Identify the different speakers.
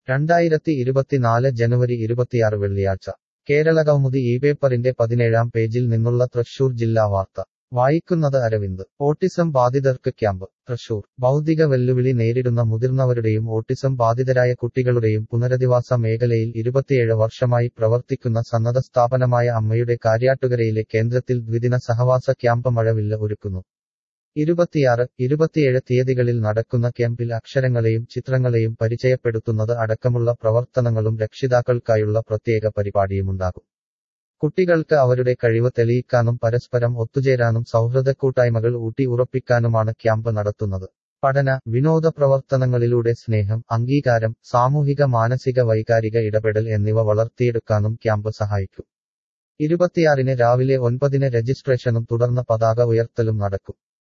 Speaker 1: രണ്ടായിരത്തി ഇരുപത്തിനാല് ജനുവരി ഇരുപത്തിയാറ് വെള്ളിയാഴ്ച കേരളകൗമുദി ഈ പേപ്പറിന്റെ പതിനേഴാം പേജിൽ നിന്നുള്ള തൃശൂർ ജില്ലാ വാർത്ത വായിക്കുന്നത് അരവിന്ദ് ഓട്ടിസം ബാധിതർക്ക് ക്യാമ്പ് തൃശൂർ ഭൗതിക വെല്ലുവിളി നേരിടുന്ന മുതിർന്നവരുടെയും ഓട്ടിസം ബാധിതരായ കുട്ടികളുടെയും പുനരധിവാസ മേഖലയിൽ ഇരുപത്തിയേഴ് വർഷമായി പ്രവർത്തിക്കുന്ന സന്നദ്ധ സ്ഥാപനമായ അമ്മയുടെ കാര്യാട്ടുകരയിലെ കേന്ദ്രത്തിൽ ദ്വിദിന സഹവാസ ക്യാമ്പ് മഴവില്ല ഒരുക്കുന്നു ഇരുപത്തിയാറ് ഇരുപത്തിയേഴ് തീയതികളിൽ നടക്കുന്ന ക്യാമ്പിൽ അക്ഷരങ്ങളെയും ചിത്രങ്ങളെയും പരിചയപ്പെടുത്തുന്നത് അടക്കമുള്ള പ്രവർത്തനങ്ങളും രക്ഷിതാക്കൾക്കായുള്ള പ്രത്യേക പരിപാടിയുമുണ്ടാകും കുട്ടികൾക്ക് അവരുടെ കഴിവ് തെളിയിക്കാനും പരസ്പരം ഒത്തുചേരാനും സൗഹൃദ കൂട്ടായ്മകൾ ഊട്ടി ഉറപ്പിക്കാനുമാണ് ക്യാമ്പ് നടത്തുന്നത് പഠന വിനോദ പ്രവർത്തനങ്ങളിലൂടെ സ്നേഹം അംഗീകാരം സാമൂഹിക മാനസിക വൈകാരിക ഇടപെടൽ എന്നിവ വളർത്തിയെടുക്കാനും ക്യാമ്പ് സഹായിക്കും ഇരുപത്തിയാറിന് രാവിലെ ഒൻപതിന് രജിസ്ട്രേഷനും തുടർന്ന് പതാക ഉയർത്തലും നടക്കും